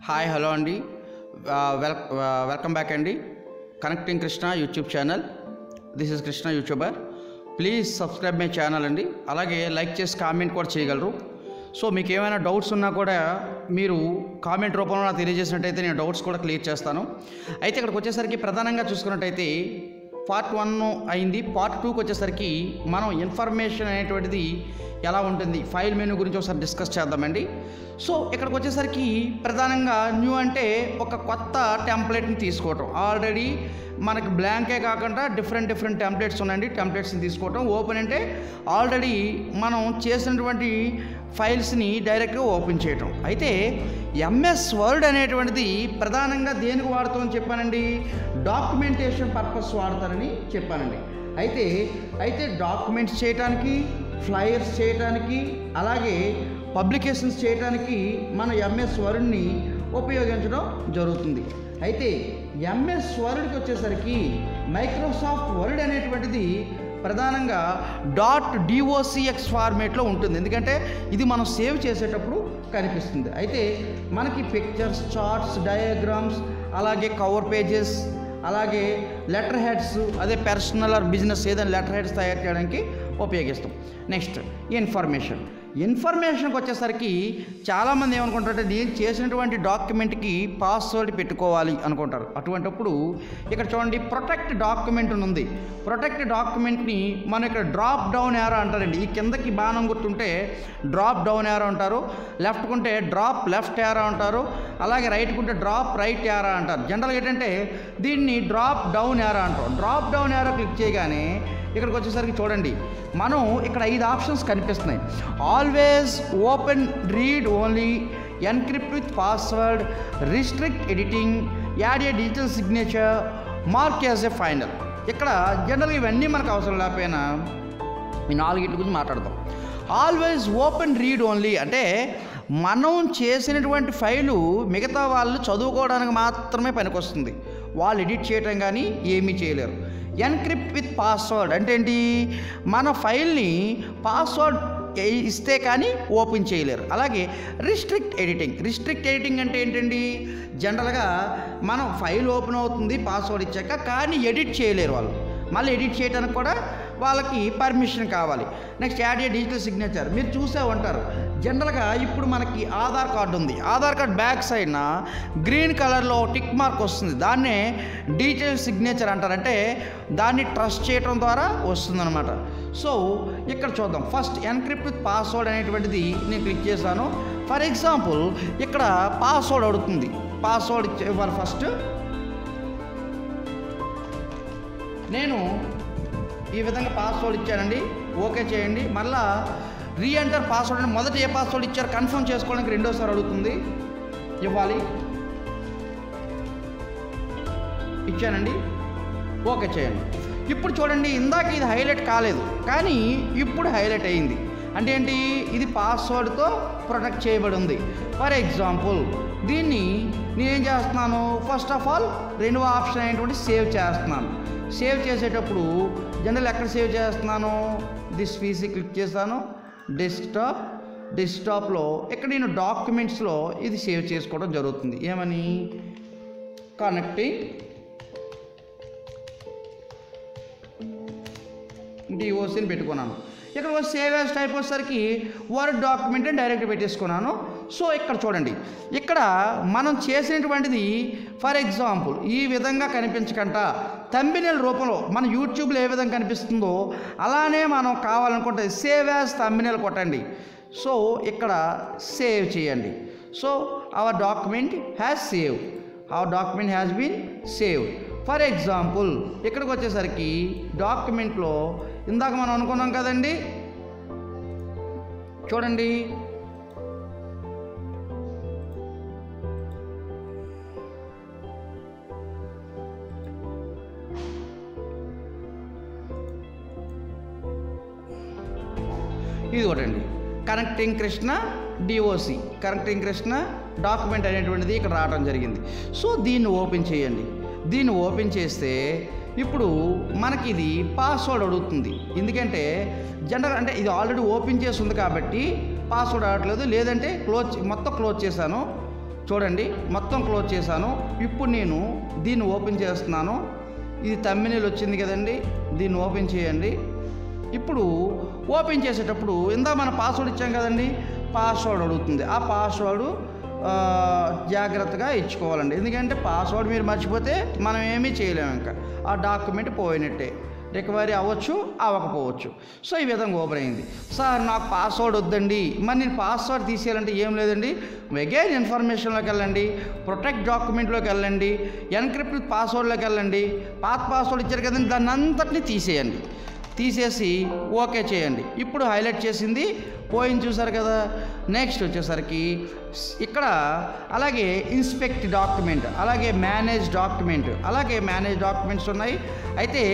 hi hello అండి well welcome back అండి connecting Krishna YouTube channel this is Krishna YouTuber please subscribe my channel అండి అలాగే like చేసి comment కూడా చేయగలరు సో మీకు ఏమైనా డౌట్స్ ఉన్నా కూడా మీరు కామెంట్ రూపంలో నాకు తెలియజేసినట్టయితే నేను డౌట్స్ కూడా క్లియర్ చేస్తాను అయితే ఇక్కడికి వచ్చేసరికి ప్రధానంగా చూసుకున్నట్టయితే పార్ట్ వన్ అయింది పార్ట్ టూకి వచ్చేసరికి మనం ఇన్ఫర్మేషన్ అనేటువంటిది ఎలా ఉంటుంది ఫైల్ మెనూ గురించి ఒకసారి డిస్కస్ చేద్దామండి సో ఇక్కడికి వచ్చేసరికి ప్రధానంగా న్యూ అంటే ఒక కొత్త టెంప్లెట్ని తీసుకోవటం ఆల్రెడీ మనకి బ్లాంకే కాకుండా డిఫరెంట్ డిఫరెంట్ టెంప్లెట్స్ ఉన్నాయండి టెంప్లెట్స్ని తీసుకోవటం ఓపెన్ అంటే ఆల్రెడీ మనం చేసినటువంటి ఫైల్స్ని డైరెక్ట్గా ఓపెన్ చేయటం అయితే ఎంఎస్ వర్డ్ అనేటువంటిది ప్రధానంగా దేనికి వాడుతామని చెప్పానండి డాక్యుమెంటేషన్ పర్పస్ వాడతారని చెప్పానండి అయితే అయితే డాక్యుమెంట్స్ చేయడానికి ఫ్లయర్స్ చేయడానికి అలాగే పబ్లికేషన్స్ చేయడానికి మన ఎంఎస్ వర్డ్ని ఉపయోగించడం జరుగుతుంది అయితే ఎంఎస్ వర్డ్కి వచ్చేసరికి మైక్రోసాఫ్ట్ వర్డ్ అనేటువంటిది ప్రధానంగా డాట్ డిఓసిఎక్స్ ఫార్మేట్లో ఉంటుంది ఎందుకంటే ఇది మనం సేవ్ చేసేటప్పుడు కనిపిస్తుంది అయితే మనకి పిక్చర్స్ చార్ట్స్ డయాగ్రామ్స్ అలాగే కవర్ పేజెస్ అలాగే లెటర్ హెడ్స్ అదే పర్సనల్ ఆర్ బిజినెస్ ఏదైనా లెటర్ హెడ్స్ తయారు చేయడానికి ఉపయోగిస్తాం నెక్స్ట్ ఇన్ఫర్మేషన్ ఇన్ఫర్మేషన్కి వచ్చేసరికి చాలామంది ఏమనుకుంటారంటే నేను చేసినటువంటి డాక్యుమెంట్కి పాస్వర్డ్ పెట్టుకోవాలి అనుకుంటారు అటువంటప్పుడు ఇక్కడ చూడండి ప్రొటెక్ట్ డాక్యుమెంట్ అని ఉంది ప్రొటెక్ట్ డాక్యుమెంట్ని మనం ఇక్కడ డ్రాప్ డౌన్ యారో అంటారండి ఈ కిందకి బాణం గుర్తుంటే డ్రాప్ డౌన్ యారో అంటారు లెఫ్ట్ కుంటే డ్రాప్ లెఫ్ట్ యారో అంటారు అలాగే రైట్ కుంటే డ్రాప్ రైట్ యారో అంటారు జనరల్గా ఏంటంటే దీన్ని డ్రాప్ డౌన్ యారో అంటాం డ్రాప్ డౌన్ యారో క్లిక్ చేయగానే ఇక్కడికి వచ్చేసరికి చూడండి మనం ఇక్కడ ఐదు ఆప్షన్స్ కనిపిస్తున్నాయి always open read only encrypt with password restrict editing add a digital signature mark as a final ఇక్కడ జనరల్గా ఇవన్నీ మనకు అవసరం లేకపోయినా ఈ నాలుగిటి గురించి మాట్లాడదాం ఆల్వేస్ ఓపెన్ రీడ్ ఓన్లీ అంటే మనం చేసినటువంటి ఫైలు మిగతా వాళ్ళు చదువుకోవడానికి మాత్రమే పనికొస్తుంది వాళ్ళు ఎడిట్ చేయటం కానీ ఏమీ చేయలేరు ఎన్క్రిప్ట్ విత్ పాస్వర్డ్ అంటే ఏంటి మన ఫైల్ని పాస్వర్డ్ ఇస్తే కానీ ఓపెన్ చేయలేరు అలాగే రిస్ట్రిక్ట్ ఎడిటింగ్ రిస్ట్రిక్ట్ ఎడిటింగ్ అంటే ఏంటండి జనరల్గా మనం ఫైల్ ఓపెన్ అవుతుంది పాస్వర్డ్ ఇచ్చాక కానీ ఎడిట్ చేయలేరు వాళ్ళు మళ్ళీ ఎడిట్ చేయడానికి కూడా వాళ్ళకి పర్మిషన్ కావాలి next add a digital signature మీరు చూసే ఉంటారు జనరల్గా ఇప్పుడు మనకి ఆధార్ కార్డు ఉంది ఆధార్ కార్డ్ బ్యాక్ సైడ్న గ్రీన్ కలర్లో టిక్ మార్క్ వస్తుంది దాన్నే డిజిటల్ సిగ్నేచర్ అంటారంటే దాన్ని ట్రస్ట్ చేయడం ద్వారా వస్తుందన్నమాట సో ఇక్కడ చూద్దాం ఫస్ట్ ఎన్క్రిప్ట్ విత్ పాస్వర్డ్ అనేటువంటిది నేను క్లిక్ చేశాను ఫర్ ఎగ్జాంపుల్ ఇక్కడ పాస్వర్డ్ అడుగుతుంది పాస్వర్డ్ ఇవ్వాలి ఫస్ట్ నేను ఈ విధంగా పాస్వర్డ్ ఇచ్చానండి ఓకే చేయండి మళ్ళా రీఎంటర్ పాస్వర్డ్ అని మొదట ఏ పాస్వర్డ్ ఇచ్చారు కన్ఫర్మ్ చేసుకోవడానికి రెండోసారి అడుగుతుంది ఇవ్వాలి ఇచ్చానండి ఓకే చేయండి ఇప్పుడు చూడండి ఇందాక ఇది హైలైట్ కాలేదు కానీ ఇప్పుడు హైలైట్ అయింది అంటే ఏంటి ఇది పాస్వర్డ్తో ప్రొటెక్ట్ చేయబడి ఉంది ఫర్ ఎగ్జాంపుల్ దీన్ని నేనేం చేస్తున్నాను ఫస్ట్ ఆఫ్ ఆల్ రెండవ ఆప్షన్ అయినటువంటి సేవ్ చేస్తున్నాను సేవ్ చేసేటప్పుడు జనరల్ ఎక్కడ సేవ్ చేస్తున్నాను దిస్ పీసీ క్లిక్ చేస్తాను డెస్క్టాప్ డెస్క్టాప్లో ఇక్కడ నేను డాక్యుమెంట్స్లో ఇది సేవ్ చేసుకోవడం జరుగుతుంది ఏమని కనెక్టింగ్ డిఓసిని పెట్టుకున్నాను ఇక్కడ వచ్చి సేవ్ యాజ్ టైప్ వచ్చేసరికి వర్డ్ డాక్యుమెంట్ డైరెక్ట్ పెట్టేసుకున్నాను సో ఇక్కడ చూడండి ఇక్కడ మనం చేసినటువంటిది ఫర్ ఎగ్జాంపుల్ ఈ విధంగా కనిపించకుండా తంబినెల్ రూపంలో మన యూట్యూబ్లో ఏ విధంగా కనిపిస్తుందో అలానే మనం కావాలనుకుంటే సేవ్ యాజ్ తంబినెల్ కొట్టండి సో ఇక్కడ సేవ్ చేయండి so our document has save our document has been save for example ఇక్కడికి వచ్చేసరికి డాక్యుమెంట్లో ఇందాక మనం అనుకున్నాం కదండి చూడండి ఇది ఒకటండి connecting Krishna DOC connecting Krishna document అనేటువంటిది ఇక్కడ రావడం జరిగింది సో దీన్ని ఓపెన్ చేయండి దీన్ని ఓపెన్ చేస్తే ఇప్పుడు మనకి ఇది పాస్వర్డ్ అడుగుతుంది ఎందుకంటే జనరల్ అంటే ఇది ఆల్రెడీ ఓపెన్ చేసి ఉంది కాబట్టి పాస్వర్డ్ అడగట్లేదు లేదంటే క్లోజ్ మొత్తం క్లోజ్ చేశాను చూడండి మొత్తం క్లోజ్ చేశాను ఇప్పుడు నేను దీన్ని ఓపెన్ చేస్తున్నాను ఇది తమ్మినీళ్ళు వచ్చింది కదండి దీన్ని ఓపెన్ చేయండి ఇప్పుడు ఓపెన్ చేసేటప్పుడు ఇందా మన పాస్వర్డ్ ఇచ్చాం కదండి పాస్వర్డ్ అడుగుతుంది ఆ పాస్వర్డ్ ఆ, జాగ్రత్తగా ఇచ్చుకోవాలండి ఎందుకంటే పాస్వర్డ్ మీరు మర్చిపోతే మనం ఏమీ చేయలేము ఇంకా ఆ డాక్యుమెంట్ పోయినట్టే రికవరీ అవ్వచ్చు అవ్వకపోవచ్చు సో ఈ విధంగా ఓపెన్ అయింది సార్ నాకు పాస్వర్డ్ వద్దండి మరి నేను పాస్వర్డ్ తీసేయాలంటే ఏం లేదండి అగైన్ ఇన్ఫర్మేషన్లోకి వెళ్ళండి ప్రొటెక్ట్ డాక్యుమెంట్లోకి వెళ్ళండి ఎన్క్రిప్ట్ పాస్వర్డ్లోకి వెళ్ళండి పాత పాస్వర్డ్ ఇచ్చారు కదండి దాన్ని అంతటిని తీసేయండి తీసేసి ఓకే చేయండి ఇప్పుడు హైలైట్ చేసింది పోయింది చూసారు కదా నెక్స్ట్ వచ్చేసరికి స్- ఇక్కడ అలాగే ఇన్స్పెక్ట్ డాక్యుమెంట్ అలాగే మేనేజ్ డాక్యుమెంట్ అలాగే మేనేజ్ డాక్యుమెంట్స్ ఉన్నాయి అయితే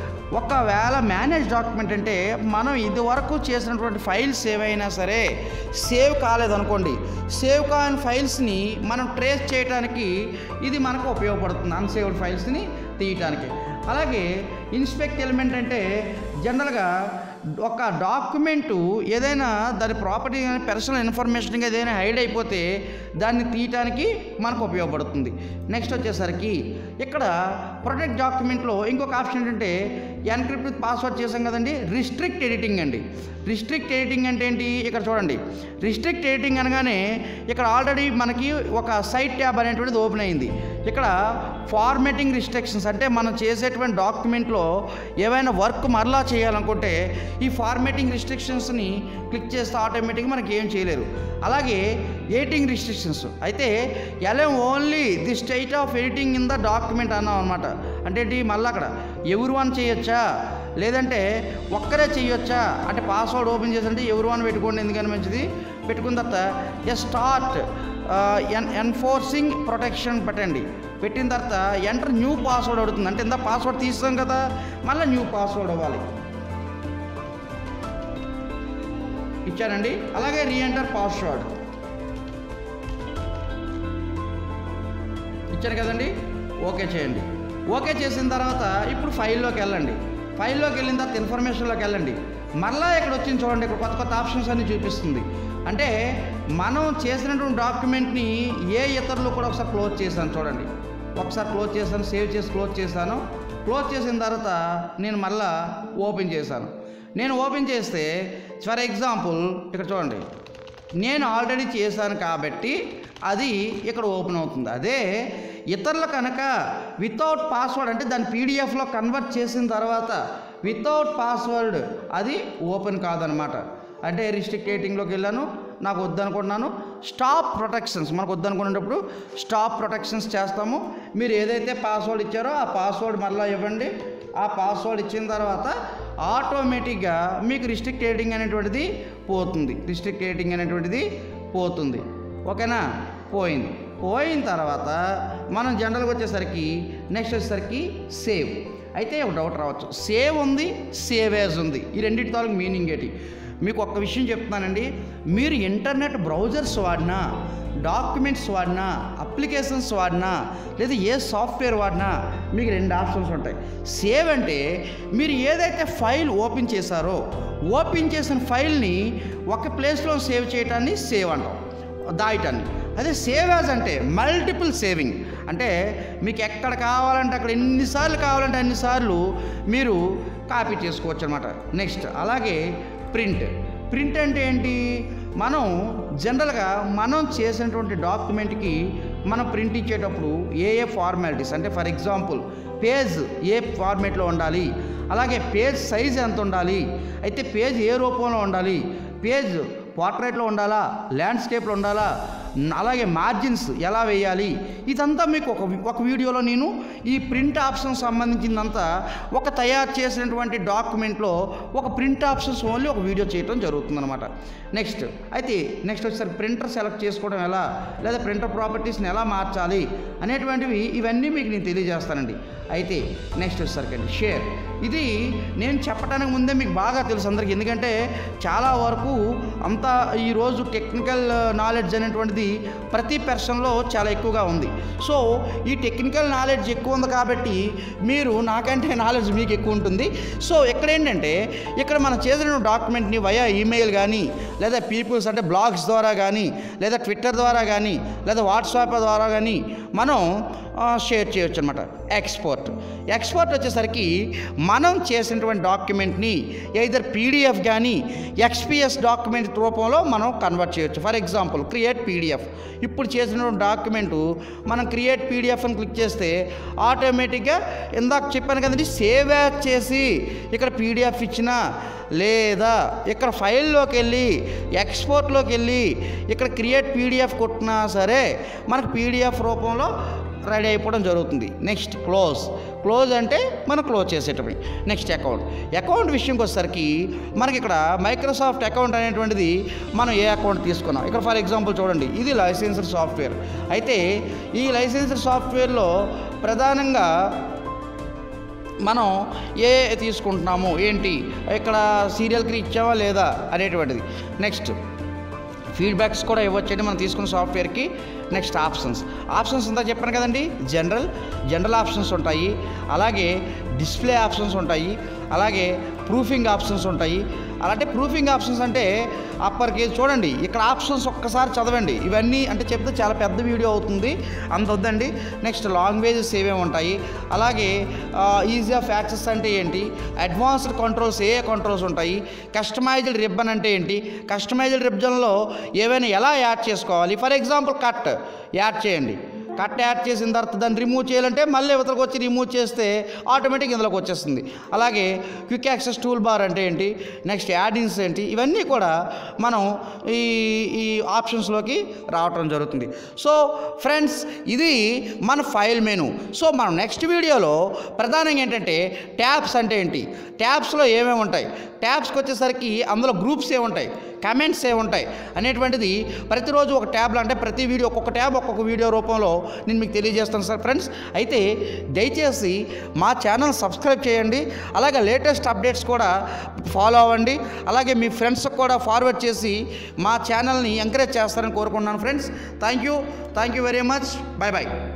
ఒకవేళ మేనేజ్ డాక్యుమెంట్ అంటే మనం ఇదివరకు చేసినటువంటి ఫైల్స్ ఏవైనా సరే సేవ్ కాలేదనుకోండి సేవ్ కాని ఫైల్స్ని మనం ట్రేస్ చేయడానికి ఇది మనకు ఉపయోగపడుతుంది అన్సేవ్డ్ ఫైల్స్ని తీయటానికి అలాగే ఇన్స్పెక్ట్ ఎలిమెంట్ అంటే జనరల్గా ఒక డాక్యుమెంటు ఏదైనా దాని ప్రాపర్టీ కానీ పర్సనల్ ఇన్ఫర్మేషన్ ఏదైనా హైడ్ అయిపోతే దాన్ని తీయటానికి మనకు ఉపయోగపడుతుంది నెక్స్ట్ వచ్చేసరికి ఇక్కడ ప్రొటెక్ట్ డాక్యుమెంట్లో ఇంకొక ఆప్షన్ ఏంటంటే ఎన్క్రిప్ట్ విత్ పాస్వర్డ్ చేసాం కదండి రిస్ట్రిక్ట్ ఎడిటింగ్ అండి రిస్ట్రిక్ట్ ఎడిటింగ్ అంటే ఏంటి ఇక్కడ చూడండి రిస్ట్రిక్ట్ ఎడిటింగ్ అనగానే ఇక్కడ ఆల్రెడీ మనకి ఒక సైట్ ట్యాబ్ అనేటువంటిది ఓపెన్ అయింది ఇక్కడ ఫార్మేటింగ్ రిస్ట్రిక్షన్స్ అంటే మనం చేసేటువంటి డాక్యుమెంట్లో ఏవైనా వర్క్ మరలా చేయాలనుకుంటే ఈ ఫార్మేటింగ్ రిస్ట్రిక్షన్స్ని క్లిక్ చేస్తే ఆటోమేటిక్గా మనకి ఏం చేయలేరు అలాగే ఎడిటింగ్ రిస్ట్రిక్షన్స్ అయితే ఎలా only the state of editing in the document అన్నాం అనమాట అంటే ఏంటి మళ్ళీ అక్కడ ఎవరు వన్ చేయొచ్చా లేదంటే ఒక్కరే చేయొచ్చా అంటే పాస్వర్డ్ ఓపెన్ చేసంటే ఎవరు వన్ పెట్టుకోండి ఎందుకని మంచిది పెట్టుకున్న తర్వాత ఎ స్టార్ట్ ఎన్ ఎన్ఫోర్సింగ్ ప్రొటెక్షన్ పెట్టండి పెట్టిన తర్వాత ఎంటర్ న్యూ పాస్వర్డ్ అడుగుతుంది అంటే ఇంత పాస్వర్డ్ తీస్తాం కదా మళ్ళీ న్యూ పాస్వర్డ్ అవ్వాలి ఇచ్చానండి అలాగే రీఎంటర్ పాస్వర్డ్ ఇచ్చాను కదండి ఓకే చేయండి ఓకే చేసిన తర్వాత ఇప్పుడు ఫైల్లోకి వెళ్ళండి ఫైల్లోకి వెళ్ళిన తర్వాత ఇన్ఫర్మేషన్లోకి వెళ్ళండి మళ్ళా ఇక్కడ వచ్చింది చూడండి ఇక్కడ కొత్త కొత్త ఆప్షన్స్ అన్ని చూపిస్తుంది అంటే మనం చేసినటువంటి డాక్యుమెంట్ని ఏ ఇతరులు కూడా ఒకసారి క్లోజ్ చేశాను చూడండి ఒకసారి క్లోజ్ చేశాను సేవ్ చేసి క్లోజ్ చేశాను క్లోజ్ చేసిన తర్వాత నేను మళ్ళా ఓపెన్ చేశాను నేను ఓపెన్ చేస్తే ఫర్ ఎగ్జాంపుల్ ఇక్కడ చూడండి నేను ఆల్రెడీ చేశాను కాబట్టి అది ఇక్కడ ఓపెన్ అవుతుంది అదే ఇతరులు కనుక వితౌట్ పాస్వర్డ్ అంటే దాన్ని పీడిఎఫ్లో కన్వర్ట్ చేసిన తర్వాత వితౌట్ పాస్వర్డ్ అది ఓపెన్ కాదనమాట అంటే రిస్ట్రిక్ట్ రేటింగ్లోకి వెళ్ళాను నాకు వద్దనుకుంటున్నాను స్టాప్ ప్రొటెక్షన్స్ మనకు వద్దనుకునేటప్పుడు స్టాప్ ప్రొటెక్షన్స్ చేస్తాము మీరు ఏదైతే పాస్వర్డ్ ఇచ్చారో ఆ పాస్వర్డ్ మళ్ళీ ఇవ్వండి ఆ పాస్వర్డ్ ఇచ్చిన తర్వాత ఆటోమేటిక్గా మీకు రిస్ట్రిక్ట్ రేటింగ్ అనేటువంటిది పోతుంది రిస్ట్రిక్ట్ రేటింగ్ అనేటువంటిది పోతుంది ఓకేనా పోయింది పోయిన తర్వాత మనం జనరల్గా వచ్చేసరికి నెక్స్ట్ వచ్చేసరికి సేవ్ అయితే ఒక డౌట్ రావచ్చు సేవ్ ఉంది సేవేజ్ ఉంది ఈ రెండింటి తాలూకు మీనింగ్ ఏంటి మీకు ఒక్క విషయం చెప్తున్నానండి మీరు ఇంటర్నెట్ బ్రౌజర్స్ వాడినా డాక్యుమెంట్స్ వాడినా అప్లికేషన్స్ వాడినా లేదా ఏ సాఫ్ట్వేర్ వాడినా మీకు రెండు ఆప్షన్స్ ఉంటాయి సేవ్ అంటే మీరు ఏదైతే ఫైల్ ఓపెన్ చేశారో ఓపెన్ చేసిన ఫైల్ని ఒక ప్లేస్లో సేవ్ చేయటాన్ని సేవ్ అంటాం దాయటాన్ని అదే సేవ్ యాజ్ అంటే మల్టిపుల్ సేవింగ్ అంటే మీకు ఎక్కడ కావాలంటే అక్కడ ఎన్నిసార్లు కావాలంటే అన్నిసార్లు మీరు కాపీ చేసుకోవచ్చు అనమాట నెక్స్ట్ అలాగే ప్రింట్ ప్రింట్ అంటే ఏంటి మనం జనరల్గా మనం చేసినటువంటి డాక్యుమెంట్కి మనం ప్రింట్ ఇచ్చేటప్పుడు ఏ ఏ ఫార్మాలిటీస్ అంటే ఫర్ ఎగ్జాంపుల్ పేజ్ ఏ ఫార్మేట్లో ఉండాలి అలాగే పేజ్ సైజ్ ఎంత ఉండాలి అయితే పేజ్ ఏ రూపంలో ఉండాలి పేజ్ పోర్ట్రేట్లో ఉండాలా ల్యాండ్స్కేప్లో ఉండాలా న- అలాగే మార్జిన్స్ ఎలా వేయాలి ఇదంతా మీకు ఒక వి- ఒక వీడియోలో నేను ఈ ప్రింట్ ఆప్షన్ సంబంధించిందంతా ఒక తయారు చేసినటువంటి డాక్యుమెంట్లో ఒక ప్రింట్ ఆప్షన్స్ ఓన్లీ ఒక వీడియో చేయడం జరుగుతుందన్నమాట నెక్స్ట్ అయితే నెక్స్ట్ వచ్చేసరికి ప్రింటర్ సెలెక్ట్ చేసుకోవడం ఎలా లేదా ప్రింటర్ ప్రాపర్టీస్ని ఎలా మార్చాలి అనేటువంటివి ఇవన్నీ మీకు నేను తెలియజేస్తానండి అయితే నెక్స్ట్ వచ్చేసరికి అండి షేర్ ఇది నేను చెప్పడానికి ముందే మీకు బాగా తెలుసు అందరికీ ఎందుకంటే చాలా వరకు అంతా ఈరోజు టెక్నికల్ నాలెడ్జ్ అనేటువంటిది ప్రతి పర్సన్లో చాలా ఎక్కువగా ఉంది సో ఈ టెక్నికల్ నాలెడ్జ్ ఎక్కువ ఉంది కాబట్టి మీరు నాకంటే నాలెడ్జ్ మీకు ఎక్కువ ఉంటుంది సో ఇక్కడ ఏంటంటే ఇక్కడ మనం చేసిన డాక్యుమెంట్ని వయా ఈమెయిల్ కానీ లేదా పీపుల్స్ అంటే బ్లాగ్స్ ద్వారా కానీ లేదా ట్విట్టర్ ద్వారా కానీ లేదా వాట్సాప్ ద్వారా కానీ మనం ఆ, షేర్ చేయొచ్చు అనమాట ఎక్స్పోర్ట్ ఎక్స్పోర్ట్ వచ్చేసరికి మనం చేసినటువంటి డాక్యుమెంట్ని ఎయిదర్ పీడిఎఫ్ కానీ ఎక్స్పిఎస్ డాక్యుమెంట్ రూపంలో మనం కన్వర్ట్ చేయొచ్చు ఫర్ ఎగ్జాంపుల్ క్రియేట్ పీడిఎఫ్ ఇప్పుడు చేసినటువంటి డాక్యుమెంటు మనం క్రియేట్ పీడిఎఫ్ అని క్లిక్ చేస్తే ఆటోమేటిక్గా ఇందాక చెప్పాను కదండి సేవ్ యాజ్ చేసి ఇక్కడ పీడిఎఫ్ ఇచ్చినా లేదా ఇక్కడ ఫైల్లోకి వెళ్ళి ఎక్స్పోర్ట్లోకి వెళ్ళి ఇక్కడ క్రియేట్ పీడిఎఫ్ కొట్టినా సరే మనకు పీడిఎఫ్ రూపంలో రెడీ అయిపోవడం జరుగుతుంది నెక్స్ట్ క్లోజ్ క్లోజ్ అంటే మనం క్లోజ్ చేసేటప్పుడు నెక్స్ట్ అకౌంట్ అకౌంట్ విషయంకి వచ్చేసరికి మనకి ఇక్కడ మైక్రోసాఫ్ట్ అకౌంట్ అనేటువంటిది మనం ఏ అకౌంట్ తీసుకున్నాం ఇక్కడ ఫర్ ఎగ్జాంపుల్ చూడండి ఇది లైసెన్స్డ్ సాఫ్ట్వేర్ అయితే ఈ లైసెన్స్డ్ సాఫ్ట్వేర్లో ప్రధానంగా మనం ఏ తీసుకుంటున్నాము ఏంటి ఇక్కడ సీరియల్కి ఇచ్చామా లేదా అనేటువంటిది నెక్స్ట్ ఫీడ్బ్యాక్స్ కూడా ఇవ్వచ్చండి మనం తీసుకున్న సాఫ్ట్వేర్కి నెక్స్ట్ ఆప్షన్స్ ఆప్షన్స్ అంతా చెప్పాను కదండి జనరల్ జనరల్ ఆప్షన్స్ ఉంటాయి అలాగే డిస్ప్లే ఆప్షన్స్ ఉంటాయి అలాగే ప్రూఫింగ్ ఆప్షన్స్ ఉంటాయి అలాంటి ప్రూఫింగ్ ఆప్షన్స్ అంటే అప్పర్ కేజ్ చూడండి ఇక్కడ ఆప్షన్స్ ఒక్కసారి చదవండి ఇవన్నీ అంటే చెప్తే చాలా పెద్ద వీడియో అవుతుంది అంత వద్దండి నెక్స్ట్ లాంగ్వేజెస్ ఏమేమి ఉంటాయి అలాగే ఈజీ ఆఫ్ యాక్సెస్ అంటే ఏంటి అడ్వాన్స్డ్ కంట్రోల్స్ ఏ కంట్రోల్స్ ఉంటాయి కస్టమైజ్డ్ రిబ్బన్ అంటే ఏంటి కస్టమైజ్డ్ రిబ్బన్లో ఏవైనా ఎలా యాడ్ చేసుకోవాలి ఫర్ ఎగ్జాంపుల్ కట్ యాడ్ చేయండి కట్ యాడ్ చేసిన తర్వాత దాన్ని రిమూవ్ చేయాలంటే మళ్ళీ ఇవతలకు వచ్చి రిమూవ్ చేస్తే ఆటోమేటిక్ ఇందులోకి వచ్చేస్తుంది అలాగే క్విక్ యాక్సెస్ టూల్ బార్ అంటే ఏంటి నెక్స్ట్ యాడిన్స్ ఏంటి ఇవన్నీ కూడా మనం ఈ ఈ ఆప్షన్స్లోకి రావటం జరుగుతుంది సో ఫ్రెండ్స్ ఇది మన ఫైల్ మెను సో మనం నెక్స్ట్ వీడియోలో ప్రధానంగా ఏంటంటే ట్యాబ్స్ అంటే ఏంటి ట్యాబ్స్లో ఏమేమి ఉంటాయి ట్యాబ్స్కి వచ్చేసరికి అందులో గ్రూప్స్ ఏ ఉంటాయి కమెంట్స్ ఏ ఉంటాయి అనేటువంటిది ప్రతిరోజు ఒక ట్యాబ్లో అంటే ప్రతి వీడియో ఒక్కొక్క ట్యాబ్ ఒక్కొక్క వీడియో రూపంలో నేను మీకు తెలియజేస్తాను సార్ ఫ్రెండ్స్ అయితే దయచేసి మా ఛానల్ సబ్స్క్రైబ్ చేయండి అలాగే లేటెస్ట్ అప్డేట్స్ కూడా ఫాలో అవ్వండి అలాగే మీ ఫ్రెండ్స్కి కూడా ఫార్వర్డ్ చేసి మా ఛానల్ని ఎంకరేజ్ చేస్తారని కోరుకుంటున్నాను friends thank you thank you very much bye bye